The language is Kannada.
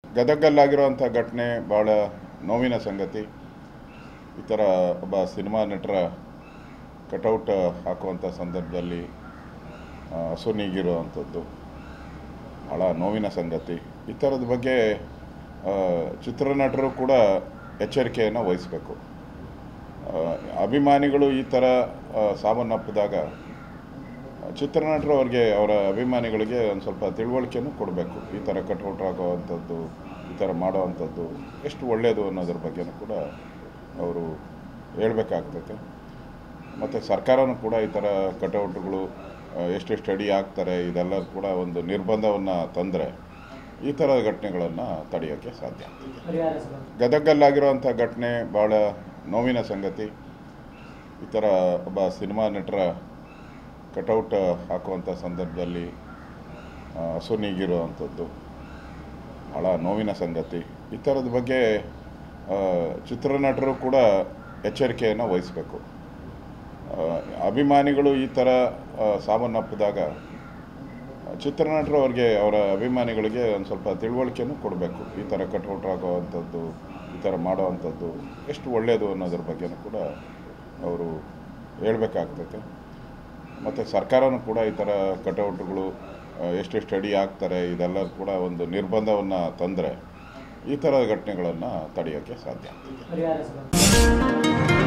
ಗದಗಲ್ಲಾಗಿರುವಂಥ ಘಟನೆ ಭಾಳ ನೋವಿನ ಸಂಗತಿ ಈ ಥರ ಒಬ್ಬ ಸಿನಿಮಾ ನಟರ ಕಟೌಟ್ ಹಾಕುವಂಥ ಸಂದರ್ಭದಲ್ಲಿ ಆ, ಹಸು ನೀಗಿರುವಂಥದ್ದು ಭಾಳ ನೋವಿನ ಸಂಗತಿ ಈ ಥರದ ಬಗ್ಗೆ ಆ, ಚಿತ್ರನಟರು ಕೂಡ ಎಚ್ಚರಿಕೆಯನ್ನು ವಹಿಸಬೇಕು ಆ, ಅಭಿಮಾನಿಗಳು ಈ ಥರ ಆ, ಸಾವನ್ನಪ್ಪಿದಾಗ ಚಿತ್ರನಟರು ಅವ್ರಿಗೆ ಅವರ ಅಭಿಮಾನಿಗಳಿಗೆ ಒಂದು ಸ್ವಲ್ಪ ತಿಳುವಳಿಕೆನೂ ಕೊಡಬೇಕು ಈ ಥರ ಕಟೌಟ್ ಹಾಕುವಂಥದ್ದು ಈ ಥರ ಮಾಡೋವಂಥದ್ದು ಎಷ್ಟು ಒಳ್ಳೆಯದು ಅನ್ನೋದ್ರ ಬಗ್ಗೆನೂ ಕೂಡ ಅವರು ಹೇಳಬೇಕಾಗ್ತೈತೆ ಮತ್ತು ಸರ್ಕಾರನೂ ಕೂಡ ಈ ಥರ ಕಟೌಟ್ಗಳು ಎಷ್ಟೆಷ್ಟು ಅಡಿ ಹಾಕ್ತಾರೆ ಇದೆಲ್ಲ ಕೂಡ ಒಂದು ನಿರ್ಬಂಧವನ್ನು ತಂದರೆ ಈ ಥರ ಘಟನೆಗಳನ್ನು ತಡೆಯೋಕ್ಕೆ ಸಾಧ್ಯ ಆಗ್ತದೆ ಪರಿಹಾರ ಸರ್ ಗದಗಲ್ಲಾಗಿರುವಂಥ ಘಟನೆ ಭಾಳ ನೋವಿನ ಸಂಗತಿ ಈ ಥರ ಒಬ್ಬ ಸಿನಿಮಾ ನಟರ ಕಟೌಟ್ ಹಾಕುವಂಥ ಸಂದರ್ಭದಲ್ಲಿ ಆ, ಹಸು ನೀಗಿರುವಂಥದ್ದು ಭಾಳ ನೋವಿನ ಸಂಗತಿ ಈ ಥರದ ಬಗ್ಗೆ ಆ, ಚಿತ್ರನಟರು ಕೂಡ ಎಚ್ಚರಿಕೆಯನ್ನು ವಹಿಸಬೇಕು ಆ, ಅಭಿಮಾನಿಗಳು ಈ ಥರ ಆ, ಸಾವನ್ನಪ್ಪಿದಾಗ ಚಿತ್ರನಟರು ಅವ್ರಿಗೆ ಅವರ ಅಭಿಮಾನಿಗಳಿಗೆ ಒಂದು ಸ್ವಲ್ಪ ತಿಳುವಳಿಕೆನೂ ಕೊಡಬೇಕು ಈ ಥರ ಕಟೌಟ್ ಹಾಕುವಂಥದ್ದು ಈ ಥರ ಮಾಡೋವಂಥದ್ದು ಎಷ್ಟು ಒಳ್ಳೆಯದು ಅನ್ನೋದ್ರ ಬಗ್ಗೆನೂ ಕೂಡ ಅವರು ಹೇಳಬೇಕಾಗ್ತೈತೆ ಮತ್ತು ಸರ್ಕಾರನೂ ಕೂಡ ಈ ಥರ ಕಟೌಟ್ಗಳು ಎಷ್ಟೆಷ್ಟು ಅಡಿ ಹಾಕ್ತಾರೆ ಇದೆಲ್ಲ ಕೂಡ ಒಂದು ನಿರ್ಬಂಧವನ್ನು ತಂದರೆ ಈ ಥರ ಘಟನೆಗಳನ್ನು ತಡೆಯೋಕ್ಕೆ ಸಾಧ್ಯ ಆಗ್ತದೆ ಪರಿಹಾರ ಸರ್